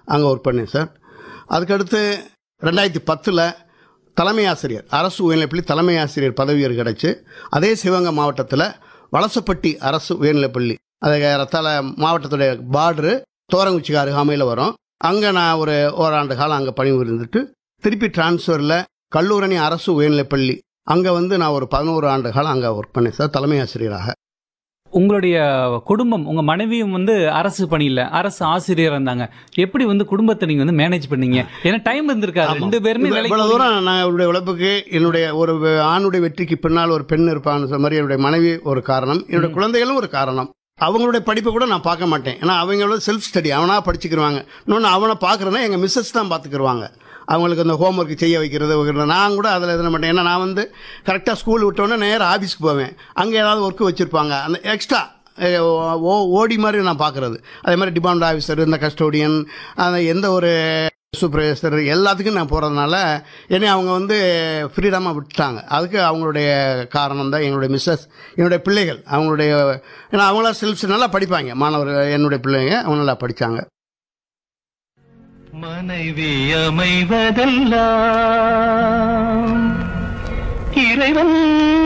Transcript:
அங்கே ஒர்க் பண்ணேன் சார் அதுக்கடுத்து ரெண்டாயிரத்தி பத்தில் தலைமை ஆசிரியர் அரசு உயர்நிலைப்பள்ளி தலைமை ஆசிரியர் பதவி உயர்வு கிடச்சி அதே சிவகங்கை மாவட்டத்தில் வலசப்பட்டி அரசு உயர்நிலைப்பள்ளி அது ரத்தால மாவட்டத்துடைய பார்டரு தோரங்குச்சிக்கு அருகாமையில் வரும் அங்கே நான் ஒரு ஓராண்டு காலம் அங்கே பணிபுரிந்துட்டு திருப்பி டிரான்ஸ்ஃபரில் கல்லூரணி அரசு உயர்நிலைப்பள்ளி அங்கே வந்து நான் ஒரு பதினோரு ஆண்டு காலம் அங்கே ஒர்க் பண்ணேன் சார் தலைமை ஆசிரியராக உங்களுடைய குடும்பம் உங்க மனைவியும் வந்து அரசு பணியில அரசு ஆசிரியர் இருந்தாங்க எப்படி வந்து குடும்பத்தை நீங்க வந்து மேனேஜ் பண்ணீங்க ஏன்னா டைம் இருந்திருக்காது ஆமா. ரெண்டு பேருமே இவ்வளவு வேலைக்கு இவ்வளவு தூரம் நான் என்னுடைய உழைப்புக்கு என்னுடைய ஒரு ஆணுடைய வெற்றிக்கு பின்னால் ஒரு பெண் இருப்பான்னு சொன்ன மாதிரி என்னுடைய மனைவி ஒரு காரணம் என்னுடைய குழந்தைகளும் ஒரு காரணம் அவங்களுடைய படிப்பை கூட நான் பார்க்க மாட்டேன் ஏன்னா அவங்களோட செல்ஃப் ஸ்டடி அவனா படிச்சுக்கிருவாங்க இன்னொன்று அவனை பார்க்குறேன்னா எங்கள் மிஸ்ஸஸ் தான் பார்த்துக்கிருவாங்க அவங்களுக்கு அந்த ஹோம்ஒர்க் செய்ய வைக்கிறது வைக்கிறது. நான் கூட அதில் எதுன மாட்டேன் ஏன்னா நான் வந்து கரெக்டாக ஸ்கூல் விட்டோன்னே நேராக ஆஃபீஸ்க்கு போவேன் அங்கே ஏதாவது ஒர்க்கு வச்சுருப்பாங்க அந்த எக்ஸ்ட்ரா ஓ ஓடி மாதிரி நான் பார்க்குறது அதே மாதிரி டிபார்ட்மெண்ட் ஆஃபீஸர் இந்த கஸ்டோடியன் அந்த எந்த ஒரு சூப்பர்வைசர் எல்லாத்துக்கும் நான் போகிறதுனால என்னை அவங்க வந்து ஃப்ரீடமாக விட்டுட்டாங்க அதுக்கு அவங்களுடைய காரணம் தான் என்னுடைய மிஸ்ஸஸ் என்னுடைய பிள்ளைகள் அவங்களுடைய ஏன்னா அவங்களா செல்ஃப்ஸ் நல்லா படிப்பாங்க மாணவர்கள் என்னுடைய பிள்ளைங்க அவங்க நல்லா படித்தாங்க மனைவி அமைவதெல்லாம் இறைவன்